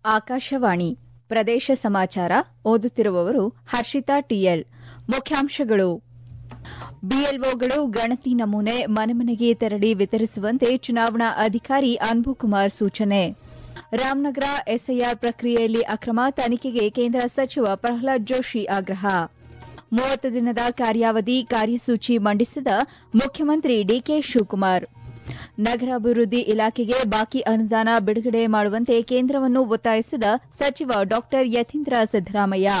ಆಕಾಶವಾಣಿ ಪ್ರದೇಶ ಸಮಾಚಾರ ಓದುತ್ತಿರುವವರು ಹರ್ಷಿತಾ ಟಿಎಲ್ ಮುಖ್ಯಾಂಶಗಳು ಬಿಎಲ್ಒಗಳು ಗಣತಿ ನಮೂನೆ ಮನೆ ಮನೆಗೆ ತೆರಳಿ ವಿತರಿಸುವಂತೆ ಚುನಾವಣಾ ಅಧಿಕಾರಿ ಅನ್ಬುಕುಮಾರ್ ಸೂಚನೆ ರಾಮನಗರ ಎಸ್ಐಆರ್ ಪ್ರಕ್ರಿಯೆಯಲ್ಲಿ ಅಕ್ರಮ ತನಿಖೆಗೆ ಕೇಂದ್ರ ಸಚಿವ ಪ್ರಹ್ಲಾದ್ ಜೋಶಿ ಆಗ್ರಹ ಮೂವತ್ತು ದಿನದ ಕಾರ್ಯಾವಧಿ ಕಾರ್ಯಸೂಚಿ ಮಂಡಿಸಿದ ಮುಖ್ಯಮಂತ್ರಿ ಡಿಕೆ ಶಿವಕುಮಾರ್ ನಗರಾಭಿವೃದ್ಧಿ ಇಲಾಖೆಗೆ ಬಾಕಿ ಅನುದಾನ ಬಿಡುಗಡೆ ಮಾಡುವಂತೆ ಕೇಂದ್ರವನ್ನು ಒತ್ತಾಯಿಸಿದ ಸಚಿವ ಡಾ ಯತೀಂದ್ರ ಸಿದ್ದರಾಮಯ್ಯ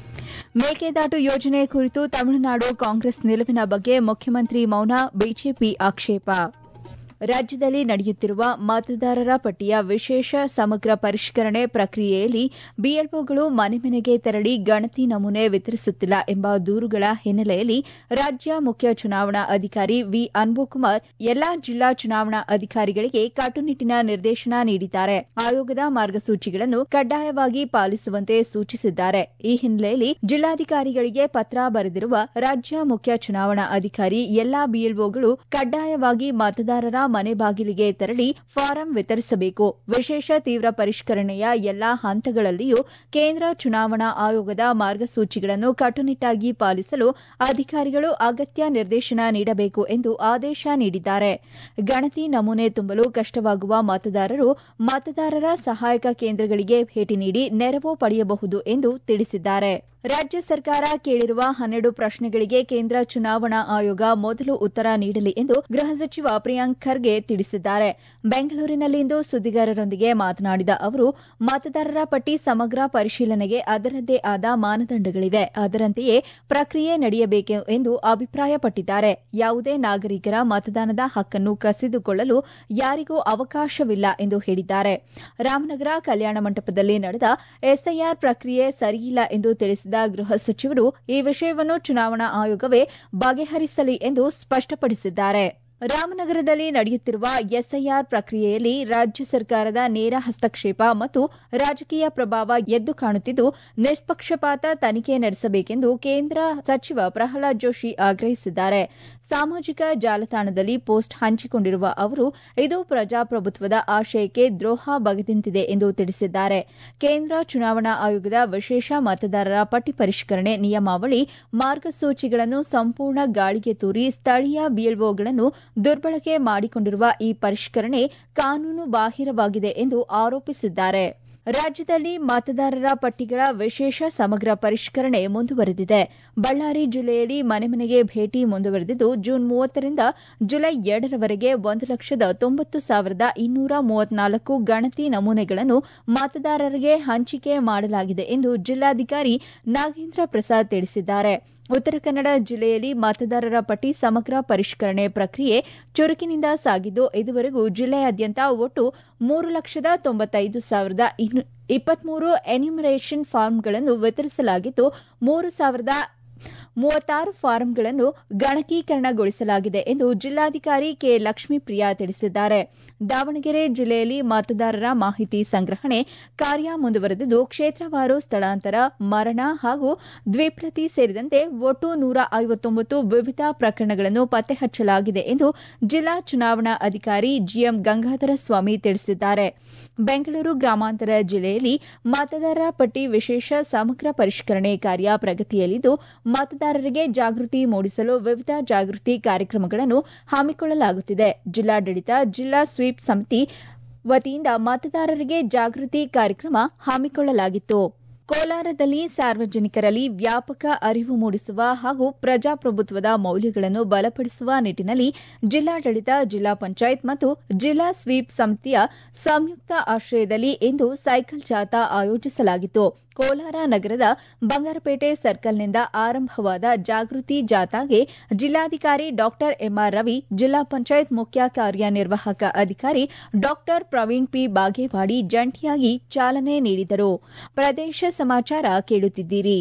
ಮೇಕೆದಾಟು ಯೋಜನೆ ಕುರಿತು ತಮಿಳುನಾಡು ಕಾಂಗ್ರೆಸ್ ನಿಲುವಿನ ಬಗ್ಗೆ ಮುಖ್ಯಮಂತ್ರಿ ಮೌನ ಬಿಜೆಪಿ ಆಕ್ಷೇಪ ರಾಜ್ಯದಲ್ಲಿ ನಡೆಯುತ್ತಿರುವ ಮತದಾರರ ಪಟ್ಟಿಯ ವಿಶೇಷ ಸಮಗ್ರ ಪರಿಷ್ಕರಣೆ ಪ್ರಕ್ರಿಯೆಯಲ್ಲಿ ಬಿಎಲ್ಒಗಳು ಮನೆ ಮನೆಗೆ ತೆರಳಿ ಗಣತಿ ನಮೂನೆ ವಿತರಿಸುತ್ತಿಲ್ಲ ಎಂಬ ದೂರುಗಳ ಹಿನ್ನೆಲೆಯಲ್ಲಿ ರಾಜ್ಯ ಮುಖ್ಯ ಚುನಾವಣಾ ಅಧಿಕಾರಿ ವಿ ಅನ್ಬುಕುಮಾರ್ ಎಲ್ಲಾ ಜಿಲ್ಲಾ ಚುನಾವಣಾ ಅಧಿಕಾರಿಗಳಿಗೆ ಕಟ್ಟುನಿಟ್ಟಿನ ನಿರ್ದೇಶನ ನೀಡಿದ್ದಾರೆ ಆಯೋಗದ ಮಾರ್ಗಸೂಚಿಗಳನ್ನು ಕಡ್ಡಾಯವಾಗಿ ಪಾಲಿಸುವಂತೆ ಸೂಚಿಸಿದ್ದಾರೆ ಈ ಹಿನ್ನೆಲೆಯಲ್ಲಿ ಜಿಲ್ಲಾಧಿಕಾರಿಗಳಿಗೆ ಪತ್ರ ಬರೆದಿರುವ ರಾಜ್ಯ ಮುಖ್ಯ ಚುನಾವಣಾ ಅಧಿಕಾರಿ ಎಲ್ಲಾ ಬಿಎಲ್ಒಗಳು ಕಡ್ಡಾಯವಾಗಿ ಮತದಾರರ ಮನೆ ಬಾಗಿಲಿಗೆ ತೆರಳಿ ಫಾರಂ ವಿತರಿಸಬೇಕು ವಿಶೇಷ ತೀವ್ರ ಪರಿಷ್ಕರಣೆಯ ಎಲ್ಲಾ ಹಂತಗಳಲ್ಲಿಯೂ ಕೇಂದ್ರ ಚುನಾವಣಾ ಆಯೋಗದ ಮಾರ್ಗಸೂಚಿಗಳನ್ನು ಕಟ್ಟುನಿಟ್ಟಾಗಿ ಪಾಲಿಸಲು ಅಧಿಕಾರಿಗಳು ಅಗತ್ಯ ನಿರ್ದೇಶನ ನೀಡಬೇಕು ಎಂದು ಆದೇಶ ನೀಡಿದ್ದಾರೆ ಗಣತಿ ನಮೂನೆ ತುಂಬಲು ಕಷ್ಟವಾಗುವ ಮತದಾರರು ಮತದಾರರ ಸಹಾಯಕ ಕೇಂದ್ರಗಳಿಗೆ ಭೇಟಿ ನೀಡಿ ನೆರವು ಪಡೆಯಬಹುದು ಎಂದು ತಿಳಿಸಿದ್ದಾರೆ ರಾಜ್ಯ ಸರ್ಕಾರ ಕೇಳಿರುವ ಹನ್ನೆರಡು ಪ್ರಶ್ನೆಗಳಿಗೆ ಕೇಂದ್ರ ಚುನಾವಣಾ ಆಯೋಗ ಮೊದಲು ಉತ್ತರ ನೀಡಲಿ ಎಂದು ಗೃಹ ಸಚಿವ ಪ್ರಿಯಾಂಕ್ ಖರ್ಗೆ ತಿಳಿಸಿದ್ದಾರೆ ಬೆಂಗಳೂರಿನಲ್ಲಿಂದು ಸುದ್ದಿಗಾರರೊಂದಿಗೆ ಮಾತನಾಡಿದ ಅವರು ಮತದಾರರ ಪಟ್ಟಿ ಸಮಗ್ರ ಪರಿಶೀಲನೆಗೆ ಅದರದ್ದೇ ಆದ ಮಾನದಂಡಗಳಿವೆ ಅದರಂತೆಯೇ ಪ್ರಕ್ರಿಯೆ ನಡೆಯಬೇಕು ಎಂದು ಅಭಿಪ್ರಾಯಪಟ್ಟಿದ್ದಾರೆ ಯಾವುದೇ ನಾಗರಿಕರ ಮತದಾನದ ಹಕ್ಕನ್ನು ಕಸಿದುಕೊಳ್ಳಲು ಯಾರಿಗೂ ಅವಕಾಶವಿಲ್ಲ ಎಂದು ಹೇಳಿದ್ದಾರೆ ರಾಮನಗರ ಕಲ್ಯಾಣ ಮಂಟಪದಲ್ಲಿ ನಡೆದ ಎಸ್ಐಆರ್ ಪ್ರಕ್ರಿಯೆ ಸರಿಯಿಲ್ಲ ಎಂದು ತಿಳಿಸಿದ ಗೃಹ ಸಚಿವರು ಈ ವಿಷಯವನ್ನು ಚುನಾವಣಾ ಆಯೋಗವೇ ಬಗೆಹರಿಸಲಿ ಎಂದು ಸ್ಪಷ್ಟಪಡಿಸಿದ್ದಾರೆ ರಾಮನಗರದಲ್ಲಿ ನಡೆಯುತ್ತಿರುವ ಎಸ್ಐಆರ್ ಪ್ರಕ್ರಿಯೆಯಲ್ಲಿ ರಾಜ್ಯ ಸರ್ಕಾರದ ನೇರ ಹಸ್ತಕ್ಷೇಪ ಮತ್ತು ರಾಜಕೀಯ ಪ್ರಭಾವ ಎದ್ದು ಕಾಣುತ್ತಿದ್ದು ನಿಷ್ಪಕ್ಷಪಾತ ತನಿಖೆ ನಡೆಸಬೇಕೆಂದು ಕೇಂದ್ರ ಸಚಿವ ಪ್ರಹ್ಲಾದ್ ಜೋಶಿ ಆಗ್ರಹಿಸಿದ್ದಾರೆ ಸಾಮಾಜಿಕ ಜಾಲತಾಣದಲ್ಲಿ ಪೋಸ್ಟ್ ಹಂಚಿಕೊಂಡಿರುವ ಅವರು ಇದು ಪ್ರಜಾಪ್ರಭುತ್ವದ ಆಶಯಕ್ಕೆ ದ್ರೋಹ ಬಗೆದಿಂತಿದೆ ಎಂದು ತಿಳಿಸಿದ್ದಾರೆ ಕೇಂದ್ರ ಚುನಾವಣಾ ಆಯೋಗದ ವಿಶೇಷ ಮತದಾರರ ಪಟ್ಟಿ ಪರಿಷ್ಕರಣೆ ನಿಯಮಾವಳಿ ಮಾರ್ಗಸೂಚಿಗಳನ್ನು ಸಂಪೂರ್ಣ ಗಾಳಿಗೆ ತೂರಿ ಸ್ಥಳೀಯ ಬಿಎಲ್ಒಗಳನ್ನು ದುರ್ಬಳಕೆ ಮಾಡಿಕೊಂಡಿರುವ ಈ ಪರಿಷ್ಕರಣೆ ಕಾನೂನು ಬಾಹಿರವಾಗಿದೆ ಎಂದು ಆರೋಪಿಸಿದ್ದಾರೆ ರಾಜ್ಯದಲ್ಲಿ ಮತದಾರರ ಪಟ್ಟಿಗಳ ವಿಶೇಷ ಸಮಗ್ರ ಪರಿಷ್ಕರಣೆ ಮುಂದುವರೆದಿದೆ ಬಳ್ಳಾರಿ ಜಿಲ್ಲೆಯಲ್ಲಿ ಮನೆ ಮನೆಗೆ ಭೇಟಿ ಮುಂದುವರೆದಿದ್ದು ಜೂನ್ ಮೂವತ್ತರಿಂದ ಜುಲೈ ಎರಡರವರೆಗೆ ಒಂದು ಲಕ್ಷದ ತೊಂಬತ್ತು ಸಾವಿರದ ಇನ್ನೂರ ಮೂವತ್ನಾಲ್ಕು ಗಣತಿ ನಮೂನೆಗಳನ್ನು ಮತದಾರರಿಗೆ ಹಂಚಿಕೆ ಮಾಡಲಾಗಿದೆ ಎಂದು ಜಿಲ್ಲಾಧಿಕಾರಿ ನಾಗೇಂದ್ರ ಪ್ರಸಾದ್ ತಿಳಿಸಿದ್ದಾರೆ ಉತ್ತರ ಕನ್ನಡ ಜಿಲ್ಲೆಯಲ್ಲಿ ಮತದಾರರ ಪಟ್ಟಿ ಸಮಗ್ರ ಪರಿಷ್ಕರಣೆ ಪ್ರಕ್ರಿಯೆ ಚುರುಕಿನಿಂದ ಸಾಗಿದ್ದು ಇದುವರೆಗೂ ಜಿಲ್ಲೆಯಾದ್ಯಂತ ಒಟ್ಟು ಮೂರು ಲಕ್ಷದ ತೊಂಬತ್ತೈದು ಸಾವಿರದ ಇಪ್ಪತ್ಮೂರು ಎನ್ಯುಮರೇಷನ್ ಫಾರ್ಮ್ಗಳನ್ನು ವಿತರಿಸಲಾಗಿದ್ದು ಮೂರು ಸಾವಿರದ ಮೂವತ್ತಾರು ಫಾರಂಗಳನ್ನು ಗಣಕೀಕರಣಗೊಳಿಸಲಾಗಿದೆ ಎಂದು ಜಿಲ್ಲಾಧಿಕಾರಿ ಕೆ ಲಕ್ಷ್ಮೀಪ್ರಿಯಾ ತಿಳಿಸಿದ್ದಾರೆ ದಾವಣಗೆರೆ ಜಿಲ್ಲೆಯಲ್ಲಿ ಮತದಾರರ ಮಾಹಿತಿ ಸಂಗ್ರಹಣೆ ಕಾರ್ಯ ಮುಂದುವರೆದಿದ್ದು ಕ್ಷೇತ್ರವಾರು ಸ್ಥಳಾಂತರ ಮರಣ ಹಾಗೂ ದ್ವಿಪ್ರತಿ ಸೇರಿದಂತೆ ಒಟ್ಟು ನೂರ ಐವತ್ತೊಂಬತ್ತು ವಿವಿಧ ಪ್ರಕರಣಗಳನ್ನು ಪತ್ತೆ ಹಚ್ಚಲಾಗಿದೆ ಎಂದು ಜಿಲ್ಲಾ ಚುನಾವಣಾ ಅಧಿಕಾರಿ ಜಿಎಂ ಗಂಗಾಧರ ಸ್ವಾಮಿ ತಿಳಿಸಿದ್ದಾರೆ ಬೆಂಗಳೂರು ಗ್ರಾಮಾಂತರ ಜಿಲ್ಲೆಯಲ್ಲಿ ಮತದಾರರ ಪಟ್ಟಿ ವಿಶೇಷ ಸಮಗ್ರ ಪರಿಷ್ಕರಣೆ ಕಾರ್ಯ ಪ್ರಗತಿಯಲ್ಲಿದ್ದು ಮತದಾರರಿಗೆ ಜಾಗೃತಿ ಮೂಡಿಸಲು ವಿವಿಧ ಜಾಗೃತಿ ಕಾರ್ಯಕ್ರಮಗಳನ್ನು ಹಮ್ಮಿಕೊಳ್ಳಲಾಗುತ್ತಿದೆ ಜಿಲ್ಲಾಡಳಿತ ಜಿಲ್ಲಾ ಸ್ವೀಪ್ ಸಮಿತಿ ವತಿಯಿಂದ ಮತದಾರರಿಗೆ ಜಾಗೃತಿ ಕಾರ್ಯಕ್ರಮ ಹಮ್ಮಿಕೊಳ್ಳಲಾಗಿತ್ತು ಕೋಲಾರದಲ್ಲಿ ಸಾರ್ವಜನಿಕರಲ್ಲಿ ವ್ಯಾಪಕ ಅರಿವು ಮೂಡಿಸುವ ಹಾಗೂ ಪ್ರಜಾಪ್ರಭುತ್ವದ ಮೌಲ್ಯಗಳನ್ನು ಬಲಪಡಿಸುವ ನಿಟ್ಟಿನಲ್ಲಿ ಜಿಲ್ಲಾಡಳಿತ ಜಿಲ್ಲಾ ಪಂಚಾಯತ್ ಮತ್ತು ಜಿಲ್ಲಾ ಸ್ವೀಪ್ ಸಮಿತಿಯ ಸಂಯುಕ್ತ ಆಶ್ರಯದಲ್ಲಿ ಇಂದು ಸೈಕಲ್ ಜಾಥಾ ಆಯೋಜಿಸಲಾಗಿತ್ತು ಕೋಲಾರ ನಗರದ ಬಂಗಾರಪೇಟೆ ಸರ್ಕಲ್ನಿಂದ ಆರಂಭವಾದ ಜಾಗೃತಿ ಜಾಥಾಗೆ ಜಿಲ್ಲಾಧಿಕಾರಿ ಡಾ ಎಂಆರ್ ರವಿ ಜಿಲ್ಲಾ ಪಂಚಾಯತ್ ಮುಖ್ಯ ಕಾರ್ಯನಿರ್ವಾಹಕ ಅಧಿಕಾರಿ ಡಾ ಪ್ರವೀಣ್ ಪಿ ಬಾಗೇವಾಡಿ ಜಂಟಿಯಾಗಿ ಚಾಲನೆ ನೀಡಿದರು ಪ್ರದೇಶ ಸಮಾಚಾರ ಕೇಳುತ್ತಿದ್ದೀರಿ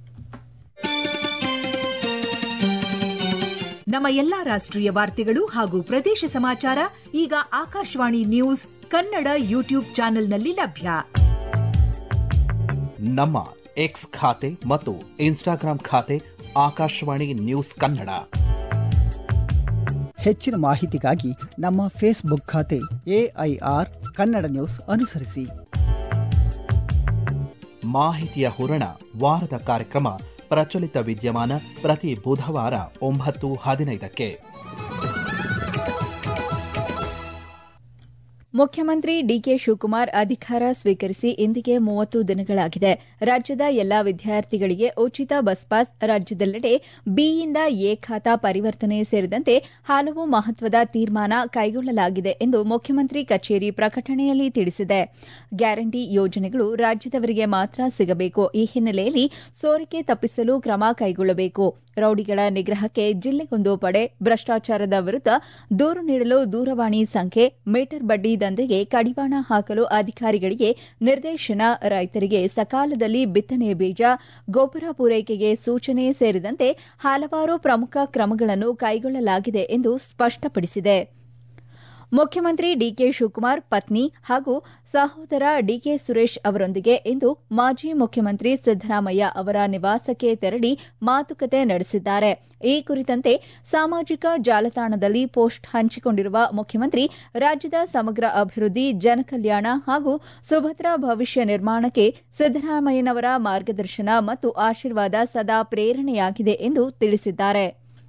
ನಮ್ಮ ಎಲ್ಲಾ ರಾಷ್ಟ್ರೀಯ ವಾರ್ತೆಗಳು ಹಾಗೂ ಪ್ರದೇಶ ಸಮಾಚಾರ ಈಗ ಆಕಾಶವಾಣಿ ನ್ಯೂಸ್ ಕನ್ನಡ ಯೂಟ್ಯೂಬ್ ಚಾನೆಲ್ನಲ್ಲಿ ಲಭ್ಯ ನಮ್ಮ ಎಕ್ಸ್ ಖಾತೆ ಮತ್ತು ಇನ್ಸ್ಟಾಗ್ರಾಂ ಖಾತೆ ಆಕಾಶವಾಣಿ ನ್ಯೂಸ್ ಕನ್ನಡ ಹೆಚ್ಚಿನ ಮಾಹಿತಿಗಾಗಿ ನಮ್ಮ ಫೇಸ್ಬುಕ್ ಖಾತೆ ಎಐಆರ್ ಕನ್ನಡ ನ್ಯೂಸ್ ಅನುಸರಿಸಿ ಮಾಹಿತಿಯ ಹೂರಣ ವಾರದ ಕಾರ್ಯಕ್ರಮ ಪ್ರಚಲಿತ ವಿದ್ಯಮಾನ ಪ್ರತಿ ಬುಧವಾರ ಒಂಬತ್ತು ಹದಿನೈದಕ್ಕೆ ಮುಖ್ಯಮಂತ್ರಿ ಡಿಕೆ ಶಿವಕುಮಾರ್ ಅಧಿಕಾರ ಸ್ವೀಕರಿಸಿ ಇಂದಿಗೆ ಮೂವತ್ತು ದಿನಗಳಾಗಿದೆ ರಾಜ್ಯದ ಎಲ್ಲಾ ವಿದ್ಯಾರ್ಥಿಗಳಿಗೆ ಉಚಿತ ಬಸ್ ಪಾಸ್ ರಾಜ್ಯದೆಲ್ಲೆಡೆ ಬಿಯಿಂದ ಎ ಖಾತಾ ಪರಿವರ್ತನೆ ಸೇರಿದಂತೆ ಹಲವು ಮಹತ್ವದ ತೀರ್ಮಾನ ಕೈಗೊಳ್ಳಲಾಗಿದೆ ಎಂದು ಮುಖ್ಯಮಂತ್ರಿ ಕಚೇರಿ ಪ್ರಕಟಣೆಯಲ್ಲಿ ತಿಳಿಸಿದೆ ಗ್ಯಾರಂಟಿ ಯೋಜನೆಗಳು ರಾಜ್ಯದವರಿಗೆ ಮಾತ್ರ ಸಿಗಬೇಕು ಈ ಹಿನ್ನೆಲೆಯಲ್ಲಿ ಸೋರಿಕೆ ತಪ್ಪಿಸಲು ಕ್ರಮ ಕೈಗೊಳ್ಳಬೇಕು ರೌಡಿಗಳ ನಿಗ್ರಹಕ್ಕೆ ಜಿಲ್ಲೆಗೊಂದು ಪಡೆ ಭ್ರಷ್ಟಾಚಾರದ ವಿರುದ್ಧ ದೂರು ನೀಡಲು ದೂರವಾಣಿ ಸಂಖ್ಯೆ ಮೀಟರ್ ಬಡ್ಡಿ ದಂಧೆಗೆ ಕಡಿವಾಣ ಹಾಕಲು ಅಧಿಕಾರಿಗಳಿಗೆ ನಿರ್ದೇಶನ ರೈತರಿಗೆ ಸಕಾಲದಲ್ಲಿ ಬಿತ್ತನೆ ಬೀಜ ಗೊಬ್ಬರ ಪೂರೈಕೆಗೆ ಸೂಚನೆ ಸೇರಿದಂತೆ ಹಲವಾರು ಪ್ರಮುಖ ಕ್ರಮಗಳನ್ನು ಕೈಗೊಳ್ಳಲಾಗಿದೆ ಎಂದು ಸ್ಪಷ್ಟಪಡಿಸಿದೆ ಮುಖ್ಯಮಂತ್ರಿ ಡಿಕೆ ಶಿವಕುಮಾರ್ ಪತ್ನಿ ಹಾಗೂ ಸಹೋದರ ಡಿಕೆ ಸುರೇಶ್ ಅವರೊಂದಿಗೆ ಇಂದು ಮಾಜಿ ಮುಖ್ಯಮಂತ್ರಿ ಸಿದ್ದರಾಮಯ್ಯ ಅವರ ನಿವಾಸಕ್ಕೆ ತೆರಳಿ ಮಾತುಕತೆ ನಡೆಸಿದ್ದಾರೆ ಈ ಕುರಿತಂತೆ ಸಾಮಾಜಿಕ ಜಾಲತಾಣದಲ್ಲಿ ಪೋಸ್ಟ್ ಹಂಚಿಕೊಂಡಿರುವ ಮುಖ್ಯಮಂತ್ರಿ ರಾಜ್ಯದ ಸಮಗ್ರ ಅಭಿವೃದ್ಧಿ ಜನಕಲ್ಯಾಣ ಹಾಗೂ ಸುಭದ್ರ ಭವಿಷ್ಯ ನಿರ್ಮಾಣಕ್ಕೆ ಸಿದ್ದರಾಮಯ್ಯನವರ ಮಾರ್ಗದರ್ಶನ ಮತ್ತು ಆಶೀರ್ವಾದ ಸದಾ ಪ್ರೇರಣೆಯಾಗಿದೆ ಎಂದು ತಿಳಿಸಿದ್ದಾರೆ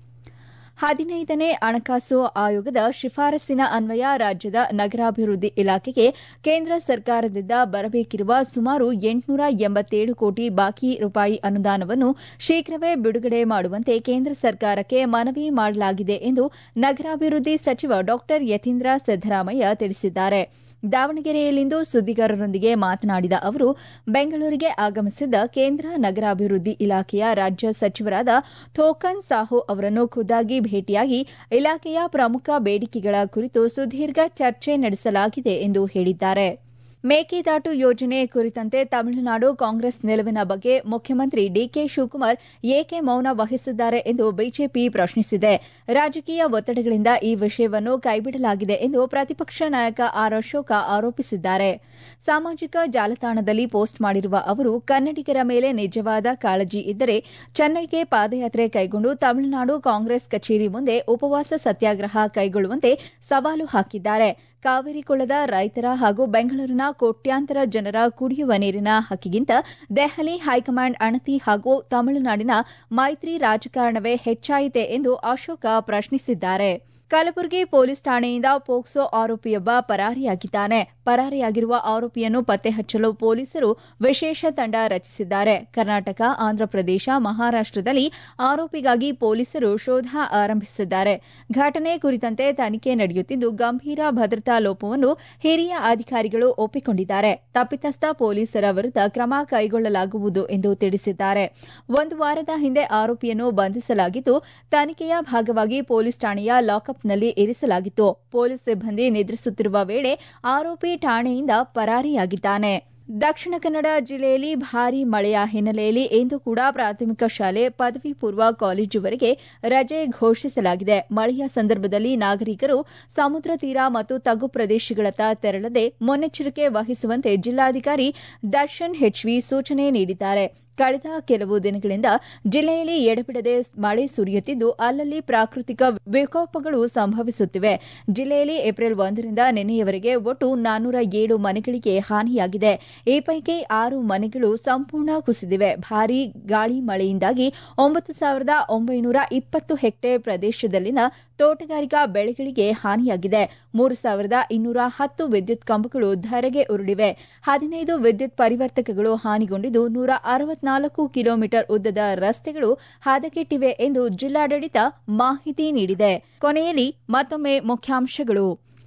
ಹದಿನೈದನೇ ಹಣಕಾಸು ಆಯೋಗದ ಶಿಫಾರಸ್ಸಿನ ಅನ್ವಯ ರಾಜ್ಯದ ನಗರಾಭಿವೃದ್ಧಿ ಇಲಾಖೆಗೆ ಕೇಂದ್ರ ಸರ್ಕಾರದಿಂದ ಬರಬೇಕಿರುವ ಸುಮಾರು ಎಂಟುನೂರ ಎಂಬತ್ತೇಳು ಕೋಟಿ ಬಾಕಿ ರೂಪಾಯಿ ಅನುದಾನವನ್ನು ಶೀಘ್ರವೇ ಬಿಡುಗಡೆ ಮಾಡುವಂತೆ ಕೇಂದ್ರ ಸರ್ಕಾರಕ್ಕೆ ಮನವಿ ಮಾಡಲಾಗಿದೆ ಎಂದು ನಗರಾಭಿವೃದ್ಧಿ ಸಚಿವ ಡಾ ಯತೀಂದ್ರ ಸಿದ್ದರಾಮಯ್ಯ ತಿಳಿಸಿದ್ದಾರೆ ದಾವಣಗೆರೆಯಲ್ಲಿಂದು ಸುದ್ದಿಗಾರರೊಂದಿಗೆ ಮಾತನಾಡಿದ ಅವರು ಬೆಂಗಳೂರಿಗೆ ಆಗಮಿಸಿದ್ದ ಕೇಂದ್ರ ನಗರಾಭಿವೃದ್ಧಿ ಇಲಾಖೆಯ ರಾಜ್ಯ ಸಚಿವರಾದ ಥೋಕನ್ ಸಾಹು ಅವರನ್ನು ಖುದ್ದಾಗಿ ಭೇಟಿಯಾಗಿ ಇಲಾಖೆಯ ಪ್ರಮುಖ ಬೇಡಿಕೆಗಳ ಕುರಿತು ಸುದೀರ್ಘ ಚರ್ಚೆ ನಡೆಸಲಾಗಿದೆ ಎಂದು ಹೇಳಿದ್ದಾರೆ ಮೇಕೆದಾಟು ಯೋಜನೆ ಕುರಿತಂತೆ ತಮಿಳುನಾಡು ಕಾಂಗ್ರೆಸ್ ನಿಲುವಿನ ಬಗ್ಗೆ ಮುಖ್ಯಮಂತ್ರಿ ಡಿಕೆ ಶಿವಕುಮಾರ್ ಏಕೆ ಮೌನ ವಹಿಸಿದ್ದಾರೆ ಎಂದು ಬಿಜೆಪಿ ಪ್ರಶ್ನಿಸಿದೆ ರಾಜಕೀಯ ಒತ್ತಡಗಳಿಂದ ಈ ವಿಷಯವನ್ನು ಕೈಬಿಡಲಾಗಿದೆ ಎಂದು ಪ್ರತಿಪಕ್ಷ ನಾಯಕ ಆರ್ ಅಶೋಕ ಆರೋಪಿಸಿದ್ದಾರೆ ಸಾಮಾಜಿಕ ಜಾಲತಾಣದಲ್ಲಿ ಪೋಸ್ಟ್ ಮಾಡಿರುವ ಅವರು ಕನ್ನಡಿಗರ ಮೇಲೆ ನಿಜವಾದ ಕಾಳಜಿ ಇದ್ದರೆ ಚೆನ್ನೈಗೆ ಪಾದಯಾತ್ರೆ ಕೈಗೊಂಡು ತಮಿಳುನಾಡು ಕಾಂಗ್ರೆಸ್ ಕಚೇರಿ ಮುಂದೆ ಉಪವಾಸ ಸತ್ಯಾಗ್ರಹ ಕೈಗೊಳ್ಳುವಂತೆ ಸವಾಲು ಹಾಕಿದ್ದಾರೆ ಕಾವೇರಿ ಕೊಳ್ಳದ ರೈತರ ಹಾಗೂ ಬೆಂಗಳೂರಿನ ಕೋಟ್ಯಾಂತರ ಜನರ ಕುಡಿಯುವ ನೀರಿನ ಹಕ್ಕಿಗಿಂತ ದೆಹಲಿ ಹೈಕಮಾಂಡ್ ಅಣತಿ ಹಾಗೂ ತಮಿಳುನಾಡಿನ ಮೈತ್ರಿ ರಾಜಕಾರಣವೇ ಹೆಚ್ಚಾಯಿತೆ ಎಂದು ಅಶೋಕ ಪ್ರಶ್ನಿಸಿದ್ದಾರೆ ಕಲಬುರಗಿ ಪೊಲೀಸ್ ಠಾಣೆಯಿಂದ ಪೋಕ್ಸೋ ಆರೋಪಿಯೊಬ್ಬ ಪರಾರಿಯಾಗಿದ್ದಾನೆ ಪರಾರಿಯಾಗಿರುವ ಆರೋಪಿಯನ್ನು ಪತ್ತೆ ಹಚ್ಚಲು ಪೊಲೀಸರು ವಿಶೇಷ ತಂಡ ರಚಿಸಿದ್ದಾರೆ ಕರ್ನಾಟಕ ಆಂಧ್ರಪ್ರದೇಶ ಮಹಾರಾಷ್ಟದಲ್ಲಿ ಆರೋಪಿಗಾಗಿ ಪೊಲೀಸರು ಶೋಧ ಆರಂಭಿಸಿದ್ದಾರೆ ಘಟನೆ ಕುರಿತಂತೆ ತನಿಖೆ ನಡೆಯುತ್ತಿದ್ದು ಗಂಭೀರ ಭದ್ರತಾ ಲೋಪವನ್ನು ಹಿರಿಯ ಅಧಿಕಾರಿಗಳು ಒಪ್ಪಿಕೊಂಡಿದ್ದಾರೆ ತಪ್ಪಿತಸ್ಥ ಪೊಲೀಸರ ವಿರುದ್ಧ ಕ್ರಮ ಕೈಗೊಳ್ಳಲಾಗುವುದು ಎಂದು ತಿಳಿಸಿದ್ದಾರೆ ಒಂದು ವಾರದ ಹಿಂದೆ ಆರೋಪಿಯನ್ನು ಬಂಧಿಸಲಾಗಿದ್ದು ತನಿಖೆಯ ಭಾಗವಾಗಿ ಪೊಲೀಸ್ ಠಾಣೆಯ ಲಾಕಪ್ನಲ್ಲಿ ಇರಿಸಲಾಗಿತ್ತು ಪೊಲೀಸ್ ಸಿಬ್ಬಂದಿ ನಿದ್ರಿಸುತ್ತಿರುವ ವೇಳೆ ಆರೋಪಿ ಠಾಣೆಯಿಂದ ಪರಾರಿಯಾಗಿದ್ದಾನೆ ದಕ್ಷಿಣ ಕನ್ನಡ ಜಿಲ್ಲೆಯಲ್ಲಿ ಭಾರೀ ಮಳೆಯ ಹಿನ್ನೆಲೆಯಲ್ಲಿ ಇಂದು ಕೂಡ ಪ್ರಾಥಮಿಕ ಶಾಲೆ ಪದವಿ ಪೂರ್ವ ಕಾಲೇಜುವರೆಗೆ ರಜೆ ಘೋಷಿಸಲಾಗಿದೆ ಮಳೆಯ ಸಂದರ್ಭದಲ್ಲಿ ನಾಗರಿಕರು ಸಮುದ್ರ ತೀರ ಮತ್ತು ತಗ್ಗು ಪ್ರದೇಶಗಳತ್ತ ತೆರಳದೆ ಮುನ್ನೆಚ್ಚರಿಕೆ ವಹಿಸುವಂತೆ ಜಿಲ್ಲಾಧಿಕಾರಿ ದರ್ಶನ್ ಹೆಚ್ವಿ ಸೂಚನೆ ನೀಡಿದ್ದಾರೆ ಕಳೆದ ಕೆಲವು ದಿನಗಳಿಂದ ಜಿಲ್ಲೆಯಲ್ಲಿ ಎಡಬಿಡದೆ ಮಳೆ ಸುರಿಯುತ್ತಿದ್ದು ಅಲ್ಲಲ್ಲಿ ಪ್ರಾಕೃತಿಕ ವಿಕೋಪಗಳು ಸಂಭವಿಸುತ್ತಿವೆ ಜಿಲ್ಲೆಯಲ್ಲಿ ಏಪ್ರಿಲ್ ಒಂದರಿಂದ ನಿನ್ನೆಯವರೆಗೆ ಒಟ್ಟು ನಾನ್ನೂರ ಏಳು ಮನೆಗಳಿಗೆ ಹಾನಿಯಾಗಿದೆ ಈ ಪೈಕಿ ಆರು ಮನೆಗಳು ಸಂಪೂರ್ಣ ಕುಸಿದಿವೆ ಭಾರೀ ಗಾಳಿ ಮಳೆಯಿಂದಾಗಿ ಒಂಬತ್ತು ಸಾವಿರದ ಒಂಬೈನೂರ ಇಪ್ಪತ್ತು ಹೆಕ್ಟೇರ್ ಪ್ರದೇಶದಲ್ಲಿನ ತೋಟಗಾರಿಕಾ ಬೆಳೆಗಳಿಗೆ ಹಾನಿಯಾಗಿದೆ ಮೂರು ಸಾವಿರದ ಇನ್ನೂರ ಹತ್ತು ವಿದ್ಯುತ್ ಕಂಬಗಳು ಧರೆಗೆ ಉರುಳಿವೆ ಹದಿನೈದು ವಿದ್ಯುತ್ ಪರಿವರ್ತಕಗಳು ಹಾನಿಗೊಂಡಿದ್ದು ನೂರ ಅರವತ್ನಾಲ್ಕು ಕಿಲೋಮೀಟರ್ ಉದ್ದದ ರಸ್ತೆಗಳು ಹದಗೆಟ್ಟಿವೆ ಎಂದು ಜಿಲ್ಲಾಡಳಿತ ಮಾಹಿತಿ ನೀಡಿದೆ ಕೊನೆಯಲ್ಲಿ ಮತ್ತೊಮ್ಮೆ ಮುಖ್ಯಾಂಶಗಳು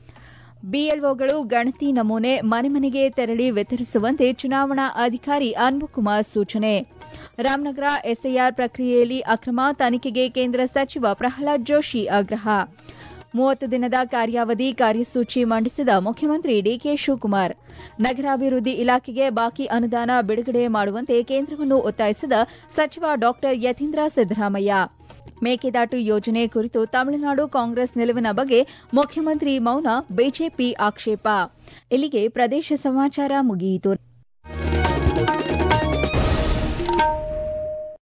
ಬಿಎಲ್ಒಗಳು ಗಣತಿ ನಮೂನೆ ಮನೆ ಮನೆಗೆ ತೆರಳಿ ವಿತರಿಸುವಂತೆ ಚುನಾವಣಾ ಅಧಿಕಾರಿ ಅನ್ಬುಕುಮಾರ್ ಸೂಚನೆ ರಾಮನಗರ ಎಸ್ಐಆರ್ ಪ್ರಕ್ರಿಯೆಯಲ್ಲಿ ಅಕ್ರಮ ತನಿಖೆಗೆ ಕೇಂದ್ರ ಸಚಿವ ಪ್ರಹ್ಲಾದ್ ಜೋಶಿ ಆಗ್ರಹ ಮೂವತ್ತು ದಿನದ ಕಾರ್ಯಾವಧಿ ಕಾರ್ಯಸೂಚಿ ಮಂಡಿಸಿದ ಮುಖ್ಯಮಂತ್ರಿ ಡಿಕೆ ಶಿವಕುಮಾರ್ ನಗರಾಭಿವೃದ್ಧಿ ಇಲಾಖೆಗೆ ಬಾಕಿ ಅನುದಾನ ಬಿಡುಗಡೆ ಮಾಡುವಂತೆ ಕೇಂದ್ರವನ್ನು ಒತ್ತಾಯಿಸಿದ ಸಚಿವ ಡಾ ಯತೀಂದ್ರ ಸಿದ್ದರಾಮಯ್ಯ ಮೇಕೆದಾಟು ಯೋಜನೆ ಕುರಿತು ತಮಿಳುನಾಡು ಕಾಂಗ್ರೆಸ್ ನಿಲುವಿನ ಬಗ್ಗೆ ಮುಖ್ಯಮಂತ್ರಿ ಮೌನ ಬಿಜೆಪಿ ಆಕ್ಷೇಪ ಇಲ್ಲಿಗೆ ಪ್ರದೇಶ ಸಮಾಚಾರ ಮುಗಿಯಿತು